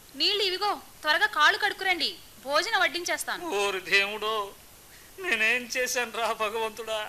నీళ్ళు ఇవిగో త్వరగా కాళ్ళు కడుక్కురండి భోజనం వడ్డించేస్తాను ఓరి దేవుడో నేనేం చేశాను రా భగవంతుడా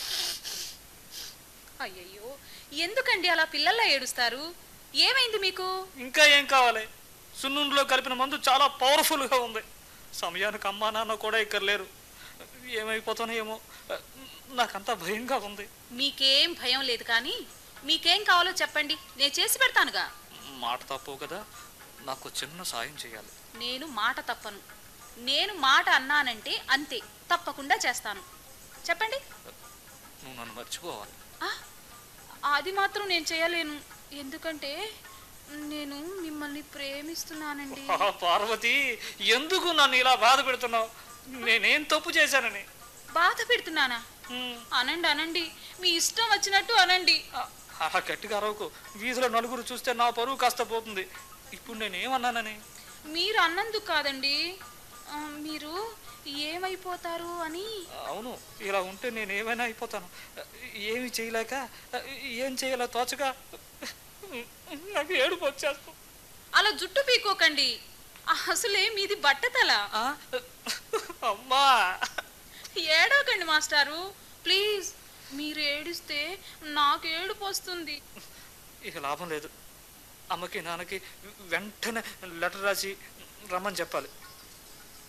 అయ్యయ్యో ఎందుకండి అలా పిల్లల్లా ఏడుస్తారు ఏమైంది మీకు ఇంకా ఏం కావాలి సున్నుండిలో కలిపిన మందు చాలా పవర్ఫుల్గా ఉంది సమయానికి అమ్మా నాన్న కూడా ఇక్కడ లేరు ఏమైపోతానో ఏమో నాకంతా భయంగా ఉంది మీకేం భయం లేదు కానీ మీకేం కావాలో చెప్పండి నేను చేసి పెడతానుగా మాట తప్పవు కదా నాకు చిన్న సాయం చేయాలి నేను మాట తప్పను నేను మాట అన్నానంటే అంతే తప్పకుండా చేస్తాను చెప్పండి నువ్వు నన్ను మర్చిపోవాలి ఆ, అది మాత్రం నేను చేయలేను ఎందుకంటే నేను మిమ్మల్ని ప్రేమిస్తున్నానండి ఆ, పార్వతి ఎందుకు నన్ను ఇలా బాధ పెడుతున్నావు నేనేం తప్పు చేశానని బాధ పెడుతున్నానా ఉమ్, అనండి అనండి మీ ఇష్టం వచ్చినట్టు అనండి ఆ, అలా గట్టిగా అరవకు వీధిలో నలుగురు చూస్తే నా పరువు కాస్త పోతుంది ఇప్పుడు నేనేమన్నానని మీరు అన్నందుకు కాదండి ఆ, మీరు ఏమైపోతారు అని అవును ఇలా ఉంటే నేను ఏమైనా అయిపోతాను ఏమి చేయలేక ఏం చేయాలో తోచగా నాకు ఏడుపు వచ్చేస్తాను అలా జుట్టు పీకోకండి అసలే మీది బట్టతల ఆ? అమ్మా ఏడవకండి మాస్టారు ప్లీజ్ మీరు ఏడిస్తే నాకు ఏడుపు వస్తుంది ఇక లాభం లేదు అమ్మకి నాన్నకి వెంటనే లెటర్ రాసి రమ్మని చెప్పాలి